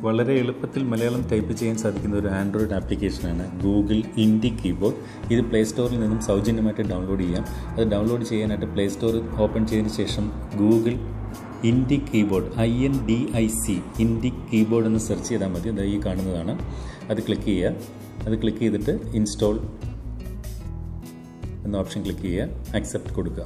വളരെ എളുപ്പത്തിൽ മലയാളം ടൈപ്പ് ചെയ്യാൻ സാധിക്കുന്ന ഒരു ആൻഡ്രോയിഡ് ആപ്ലിക്കേഷനാണ് ഗൂഗിൾ ഇൻഡി കീബോർഡ് ഇത് പ്ലേ സ്റ്റോറിൽ നിന്നും സൗജന്യമായിട്ട് ഡൗൺലോഡ് ചെയ്യാം അത് ഡൗൺലോഡ് ചെയ്യാനായിട്ട് പ്ലേ സ്റ്റോർ ഓപ്പൺ ചെയ്തതിന് ശേഷം Google Indic keyboard I N D I C Indic keyboard എന്ന് സെർച്ച് ചെയ്താൽ മതി അത് ഈ കാണുന്നതാണ് അത് ക്ലിക്ക് ചെയ്യുക അത് ക്ലിക്ക് ചെയ്തിട്ട് ഇൻസ്റ്റോൾ എന്ന ഓപ്ഷൻ ക്ലിക്ക് ചെയ്യുക ആക്സെപ്റ്റ് കൊടുക്കുക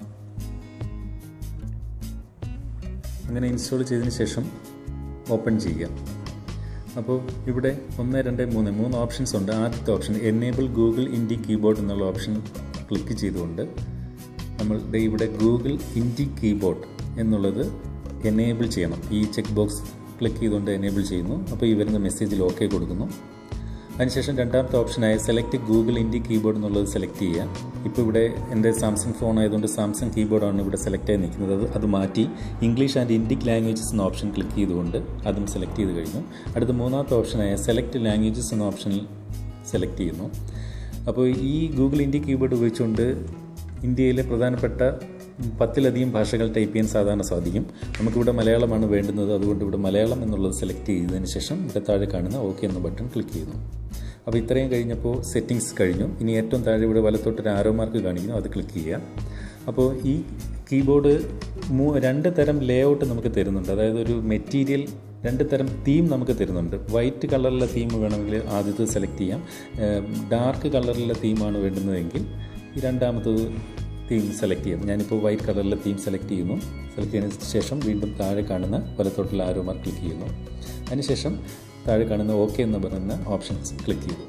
അങ്ങനെ ഇൻസ്റ്റാൾ ചെയ്തതിന് ശേഷം ഓപ്പൺ ചെയ്യുക അപ്പോൾ ഇവിടെ ഒന്ന് രണ്ട് മൂന്ന് മൂന്ന് ഓപ്ഷൻസ് ഉണ്ട് ആദ്യത്തെ option enable Google Indic keyboard എന്നുള്ള ഓപ്ഷൻ ക്ലിക്ക് ചെയ്തുകൊണ്ട് നമ്മൾ ദേ ഇവിടെ ഗൂഗിൾ ഇൻഡി കീബോർഡ് എന്നുള്ളത് എനേബിൾ ചെയ്യണം ഈ ചെക്ക് ബോക്സ് ക്ലിക്ക് ചെയ്തുകൊണ്ട് എനേബിൾ ചെയ്യുന്നു അപ്പോൾ ഈ വരുന്ന മെസ്സേജിൽ ഓക്കെ കൊടുക്കുന്നു അതിനുശേഷം രണ്ടാമത്തെ ഓപ്ഷനായ സെലക്ട് ഗൂഗിൾ ഇൻഡി കീബോർഡ് എന്നുള്ളത് സെലക്ട് ചെയ്യുക ഇപ്പോൾ ഇവിടെ എൻ്റെ സാംസങ് ഫോൺ ആയതുകൊണ്ട് സാംസങ് കീബോർഡാണ് ഇവിടെ സെലക്ട് ആയി നിൽക്കുന്നത് അത് അത് മാറ്റി ഇംഗ്ലീഷ് ആൻഡ് ഇൻഡിക് ലാംഗ്വേജസ് എന്ന ഓപ്ഷൻ ക്ലിക്ക് ചെയ്തുകൊണ്ട് അതും സെലക്ട് ചെയ്ത് കഴിഞ്ഞു അടുത്ത മൂന്നാമത്തെ ഓപ്ഷനായ സെലക്ട് ലാംഗ്വേജസ് എന്ന ഓപ്ഷനിൽ സെലക്ട് ചെയ്യുന്നു അപ്പോൾ ഈ ഗൂഗിൾ ഇൻഡി കീബോർഡ് ഉപയോഗിച്ചുകൊണ്ട് ഇന്ത്യയിലെ പ്രധാനപ്പെട്ട പത്തിലധികം ഭാഷകൾ ടൈപ്പ് ചെയ്യാൻ സാധാരണ സാധിക്കും നമുക്കിവിടെ മലയാളമാണ് വേണ്ടുന്നത് അതുകൊണ്ട് ഇവിടെ മലയാളം എന്നുള്ളത് സെലക്ട് ചെയ്തതിന് ശേഷം ഇവിടെ താഴെ കാണുന്ന ഓക്കെ എന്ന ബട്ടൺ ക്ലിക്ക് ചെയ്യുന്നു അപ്പോൾ ഇത്രയും കഴിഞ്ഞപ്പോൾ സെറ്റിങ്സ് കഴിഞ്ഞു ഇനി ഏറ്റവും താഴെ ഇവിടെ വലത്തോട്ടൊരു ആരോ മാർക്ക് കാണിക്കുന്നു അത് ക്ലിക്ക് ചെയ്യുക അപ്പോൾ ഈ കീബോർഡ് മൂ രണ്ട് തരം ലേ ഔട്ട് നമുക്ക് തരുന്നുണ്ട് അതായത് ഒരു മെറ്റീരിയൽ രണ്ട് തരം തീം നമുക്ക് തരുന്നുണ്ട് വൈറ്റ് കളറിലെ തീം വേണമെങ്കിൽ ആദ്യത്തെ സെലക്ട് ചെയ്യാം ഡാർക്ക് കളറിലെ തീമാണ് വേണ്ടുന്നതെങ്കിൽ ഈ രണ്ടാമത്തത് തീം സെലക്ട് ചെയ്യാം ഞാനിപ്പോൾ വൈറ്റ് കളറിലെ തീം സെലക്ട് ചെയ്യുന്നു സെലക്ട് ചെയ്തതിന് ശേഷം വീണ്ടും താഴെ കാണുന്ന വലത്തോട്ടുള്ള ആരോ മാർക്ക് ക്ലിക്ക് ചെയ്യുന്നു അതിനുശേഷം താഴെ കാണുന്ന ഓക്കെ എന്ന് പറയുന്ന ഓപ്ഷൻസ് ക്ലിക്ക് ചെയ്തു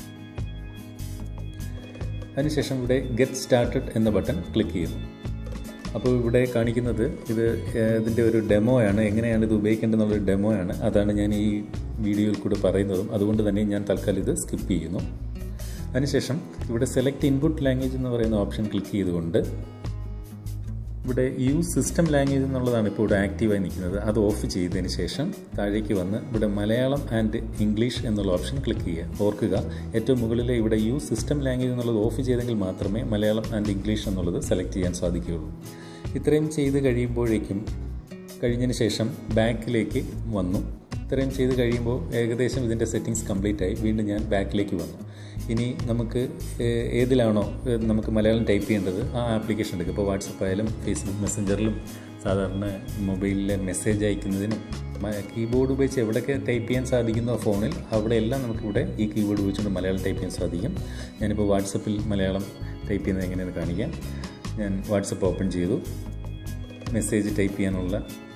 അതിനുശേഷം ഇവിടെ ഗെറ്റ് സ്റ്റാർട്ടഡ് എന്ന ബട്ടൺ ക്ലിക്ക് ചെയ്യുന്നു അപ്പോൾ ഇവിടെ കാണിക്കുന്നത് ഇത് ഇതിൻ്റെ ഒരു ഡെമോ ആണ് എങ്ങനെയാണ് ഇത് ഉപയോഗിക്കേണ്ടതെന്നുള്ളൊരു ഡെമോ ആണ് അതാണ് ഞാൻ ഈ വീഡിയോയിൽ കൂടെ പറയുന്നതും അതുകൊണ്ട് തന്നെ ഞാൻ തൽക്കാലം ഇത് സ്കിപ്പ് ചെയ്യുന്നു അതിനുശേഷം ഇവിടെ സെലക്ട് ഇൻപുട്ട് ലാംഗ്വേജ് എന്ന് പറയുന്ന ഓപ്ഷൻ ക്ലിക്ക് ചെയ്തുകൊണ്ട് ഇവിടെ യൂസ് സിസ്റ്റം ലാംഗ്വേജ് എന്നുള്ളതാണ് ഇപ്പോൾ ഇവിടെ ആക്റ്റീവായി നിൽക്കുന്നത് അത് ഓഫ് ചെയ്തതിന് ശേഷം താഴേക്ക് വന്ന് ഇവിടെ മലയാളം ആൻഡ് ഇംഗ്ലീഷ് എന്നുള്ള ഓപ്ഷൻ ക്ലിക്ക് ചെയ്യുക ഓർക്കുക ഏറ്റവും മുകളിലെ ഇവിടെ യൂസ് സിസ്റ്റം ലാംഗ്വേജ് എന്നുള്ളത് ഓഫ് ചെയ്തെങ്കിൽ മാത്രമേ മലയാളം ആൻഡ് ഇംഗ്ലീഷ് എന്നുള്ളത് സെലക്ട് ചെയ്യാൻ സാധിക്കുകയുള്ളൂ ഇത്രയും ചെയ്ത് കഴിയുമ്പോഴേക്കും കഴിഞ്ഞതിന് ശേഷം ബാക്കിലേക്ക് വന്നു ഇത്രയും ചെയ്ത് കഴിയുമ്പോൾ ഏകദേശം ഇതിൻ്റെ സെറ്റിങ്സ് കംപ്ലീറ്റ് ആയി വീണ്ടും ഞാൻ ബാക്കിലേക്ക് വന്നു ഇനി നമുക്ക് ഏതിലാണോ നമുക്ക് മലയാളം ടൈപ്പ് ചെയ്യേണ്ടത് ആ ആപ്ലിക്കേഷൻ എടുക്കുക ഇപ്പോൾ വാട്സപ്പ് ആയാലും ഫേസ്ബുക്ക് മെസ്സഞ്ചറിലും സാധാരണ മൊബൈലിലെ മെസ്സേജ് അയക്കുന്നതിനും കീബോർഡ് ഉപയോഗിച്ച് എവിടെയൊക്കെ ടൈപ്പ് ചെയ്യാൻ സാധിക്കുന്നോ ഫോണിൽ അവിടെയെല്ലാം നമുക്കിവിടെ ഈ കീബോർഡ് ഉപയോഗിച്ചുകൊണ്ട് മലയാളം ടൈപ്പ് ചെയ്യാൻ സാധിക്കും ഞാനിപ്പോൾ വാട്സപ്പിൽ മലയാളം ടൈപ്പ് ചെയ്യുന്നത് എങ്ങനെയെന്ന് കാണിക്കാം ഞാൻ വാട്സപ്പ് ഓപ്പൺ ചെയ്തു മെസ്സേജ് ടൈപ്പ് ചെയ്യാനുള്ള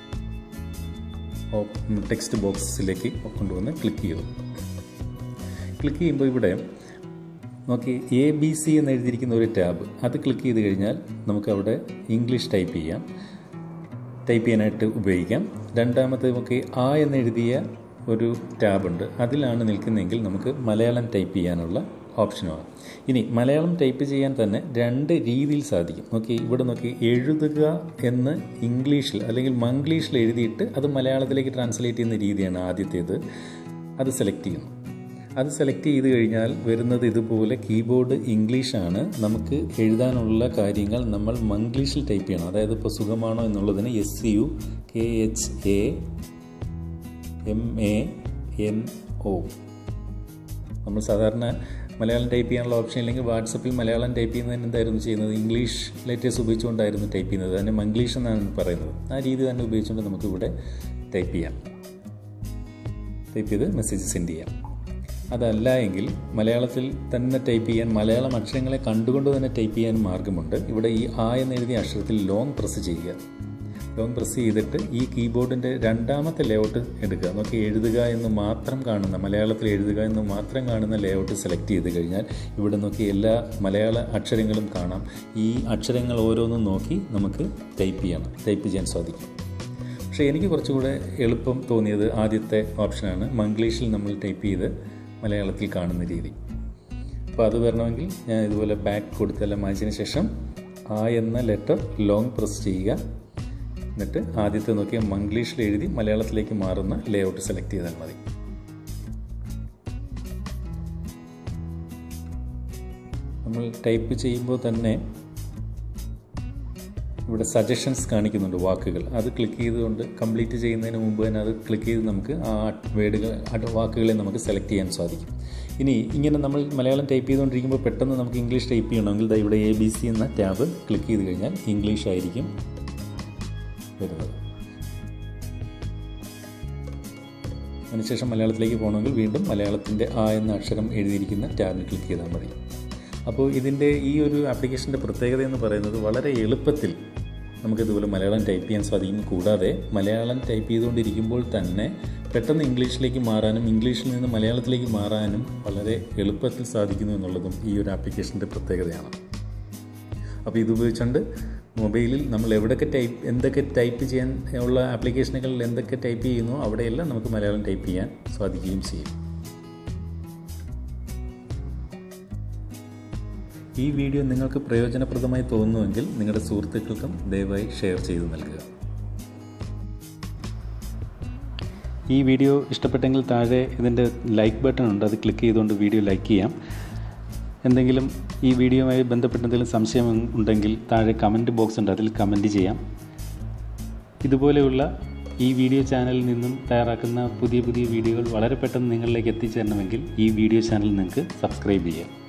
ടെക്സ്റ്റ് ബോക്സിലേക്ക് കൊണ്ടുവന്ന് ക്ലിക്ക് ചെയ്തു ക്ലിക്ക് ചെയ്യുമ്പോൾ ഇവിടെ നോക്കി എ ബി സി എന്ന് എഴുതിയിരിക്കുന്ന ഒരു ടാബ് അത് ക്ലിക്ക് ചെയ്ത് കഴിഞ്ഞാൽ നമുക്ക് അവിടെ ഇംഗ്ലീഷ് ടൈപ്പ് ചെയ്യാം ടൈപ്പ് ചെയ്യാനായിട്ട് ഉപയോഗിക്കാം രണ്ടാമത്തെ നമുക്ക് ആ എന്ന് എഴുതിയ ഒരു ടാബുണ്ട് അതിലാണ് നിൽക്കുന്നതെങ്കിൽ നമുക്ക് മലയാളം ടൈപ്പ് ചെയ്യാനുള്ള ഓപ്ഷനുമാണ് ഇനി മലയാളം ടൈപ്പ് ചെയ്യാൻ തന്നെ രണ്ട് രീതിയിൽ സാധിക്കും നോക്കി ഇവിടെ നോക്കി എഴുതുക എന്ന് ഇംഗ്ലീഷിൽ അല്ലെങ്കിൽ മംഗ്ലീഷിൽ എഴുതിയിട്ട് അത് മലയാളത്തിലേക്ക് ട്രാൻസ്ലേറ്റ് ചെയ്യുന്ന രീതിയാണ് ആദ്യത്തേത് അത് സെലക്ട് ചെയ്യുന്നു അത് സെലക്ട് ചെയ്ത് കഴിഞ്ഞാൽ വരുന്നത് ഇതുപോലെ കീബോർഡ് ഇംഗ്ലീഷാണ് നമുക്ക് എഴുതാനുള്ള കാര്യങ്ങൾ നമ്മൾ മംഗ്ലീഷിൽ ടൈപ്പ് ചെയ്യണം അതായത് ഇപ്പോൾ സുഖമാണോ എന്നുള്ളതിന് S U K H A M A N O നമ്മൾ സാധാരണ മലയാളം ടൈപ്പ് ചെയ്യാനുള്ള ഓപ്ഷൻ ഇല്ലെങ്കിൽ വാട്സപ്പിൽ മലയാളം ടൈപ്പ് ചെയ്യുന്നതിന് എന്തായിരുന്നു ചെയ്യുന്നത് ഇംഗ്ലീഷ് ലെറ്റേഴ്സ് ഉപയോഗിച്ചുകൊണ്ടായിരുന്നു ടൈപ്പ് ചെയ്യുന്നത് അതിനെ മംഗ്ലീഷ് എന്നാണ് പറയുന്നത് ആ രീതി തന്നെ ഉപയോഗിച്ചുകൊണ്ട് നമുക്കിവിടെ ടൈപ്പ് ചെയ്യാം ടൈപ്പ് ചെയ്ത് മെസ്സേജ് സെൻഡ് ചെയ്യാം അതല്ല എങ്കിൽ മലയാളത്തിൽ തന്നെ ടൈപ്പ് ചെയ്യാൻ മലയാളം അക്ഷരങ്ങളെ കണ്ടുകൊണ്ട് തന്നെ ടൈപ്പ് ചെയ്യാൻ മാർഗമുണ്ട് ഇവിടെ ഈ ആ എന്ന് എഴുതിയ അക്ഷരത്തിൽ ലോങ് പ്രസ് ചെയ്യുക ലോങ് പ്രസ് ചെയ്തിട്ട് ഈ കീബോർഡിൻ്റെ രണ്ടാമത്തെ ലേഔട്ട് എടുക്കുക നോക്കി എഴുതുക എന്ന് മാത്രം കാണുന്ന മലയാളത്തിൽ എഴുതുക എന്ന് മാത്രം കാണുന്ന ലേഔട്ട് സെലക്ട് ചെയ്ത് കഴിഞ്ഞാൽ ഇവിടെ നോക്കി എല്ലാ മലയാള അക്ഷരങ്ങളും കാണാം ഈ അക്ഷരങ്ങൾ ഓരോന്നും നോക്കി നമുക്ക് ടൈപ്പ് ചെയ്യണം ടൈപ്പ് ചെയ്യാൻ സാധിക്കും പക്ഷേ എനിക്ക് കുറച്ചുകൂടെ എളുപ്പം തോന്നിയത് ആദ്യത്തെ ഓപ്ഷനാണ് മംഗ്ലീഷിൽ നമ്മൾ ടൈപ്പ് ചെയ്ത് മലയാളത്തിൽ കാണുന്ന രീതി അപ്പോൾ അത് വരണമെങ്കിൽ ഞാൻ ഇതുപോലെ ബാക്ക് കൊടുത്തെല്ലാം മായ്ച്ചതിന് ശേഷം ആ എന്ന ലെറ്റർ ലോങ് പ്രസ് ചെയ്യുക എന്നിട്ട് ആദ്യത്തെ നോക്കിയ മംഗ്ലീഷിൽ എഴുതി മലയാളത്തിലേക്ക് മാറുന്ന ലേഔട്ട് സെലക്ട് ചെയ്താൽ മതി നമ്മൾ ടൈപ്പ് ചെയ്യുമ്പോൾ തന്നെ ഇവിടെ സജഷൻസ് കാണിക്കുന്നുണ്ട് വാക്കുകൾ അത് ക്ലിക്ക് ചെയ്തുകൊണ്ട് കംപ്ലീറ്റ് ചെയ്യുന്നതിന് മുമ്പ് തന്നെ അത് ക്ലിക്ക് ചെയ്ത് നമുക്ക് ആ വേർഡുകൾ ആ വാക്കുകളെ നമുക്ക് സെലക്ട് ചെയ്യാൻ സാധിക്കും ഇനി ഇങ്ങനെ നമ്മൾ മലയാളം ടൈപ്പ് ചെയ്തുകൊണ്ടിരിക്കുമ്പോൾ പെട്ടെന്ന് നമുക്ക് ഇംഗ്ലീഷ് ടൈപ്പ് ചെയ്യണമെങ്കിൽ ദാ ഇവിടെ എ ബി സി എന്ന ടാബ് ക്ലിക്ക് ചെയ്ത് കഴിഞ്ഞാൽ ഇംഗ്ലീഷ് ആയിരിക്കും വരുന്നത് അതിനുശേഷം മലയാളത്തിലേക്ക് പോകണമെങ്കിൽ വീണ്ടും മലയാളത്തിൻ്റെ ആ എന്ന അക്ഷരം എഴുതിയിരിക്കുന്ന ടാബിൽ ക്ലിക്ക് ചെയ്താൽ മതി അപ്പോൾ ഇതിൻ്റെ ഈ ഒരു ആപ്ലിക്കേഷൻ്റെ പ്രത്യേകത എന്ന് പറയുന്നത് വളരെ എളുപ്പത്തിൽ നമുക്കിതുപോലെ മലയാളം ടൈപ്പ് ചെയ്യാൻ സാധിക്കും കൂടാതെ മലയാളം ടൈപ്പ് ചെയ്തുകൊണ്ടിരിക്കുമ്പോൾ തന്നെ പെട്ടെന്ന് ഇംഗ്ലീഷിലേക്ക് മാറാനും ഇംഗ്ലീഷിൽ നിന്ന് മലയാളത്തിലേക്ക് മാറാനും വളരെ എളുപ്പത്തിൽ സാധിക്കുന്നു എന്നുള്ളതും ഈ ഒരു ആപ്ലിക്കേഷൻ്റെ പ്രത്യേകതയാണ് അപ്പോൾ ഇത് ഉപയോഗിച്ചുകൊണ്ട് മൊബൈലിൽ നമ്മൾ എവിടെയൊക്കെ ടൈപ്പ് എന്തൊക്കെ ടൈപ്പ് ചെയ്യാൻ ഉള്ള ആപ്ലിക്കേഷനുകളിൽ എന്തൊക്കെ ടൈപ്പ് ചെയ്യുന്നു അവിടെയെല്ലാം നമുക്ക് മലയാളം ടൈപ്പ് ചെയ്യാൻ സാധിക്കുകയും ചെയ്യും ഈ വീഡിയോ നിങ്ങൾക്ക് പ്രയോജനപ്രദമായി തോന്നുന്നുവെങ്കിൽ നിങ്ങളുടെ സുഹൃത്തുക്കൾക്കും ദയവായി ഷെയർ ചെയ്തു നൽകുക ഈ വീഡിയോ ഇഷ്ടപ്പെട്ടെങ്കിൽ താഴെ ഇതിൻ്റെ ലൈക്ക് ബട്ടൺ ഉണ്ട് അത് ക്ലിക്ക് ചെയ്തുകൊണ്ട് വീഡിയോ ലൈക്ക് ചെയ്യാം എന്തെങ്കിലും ഈ വീഡിയോയുമായി ബന്ധപ്പെട്ട എന്തെങ്കിലും സംശയം ഉണ്ടെങ്കിൽ താഴെ കമൻറ്റ് ബോക്സ് ഉണ്ട് അതിൽ കമൻറ്റ് ചെയ്യാം ഇതുപോലെയുള്ള ഈ വീഡിയോ ചാനലിൽ നിന്നും തയ്യാറാക്കുന്ന പുതിയ പുതിയ വീഡിയോകൾ വളരെ പെട്ടെന്ന് നിങ്ങളിലേക്ക് എത്തിച്ചേരണമെങ്കിൽ ഈ വീഡിയോ ചാനൽ നിങ്ങൾക്ക് സബ്സ്ക്രൈബ് ചെയ്യാം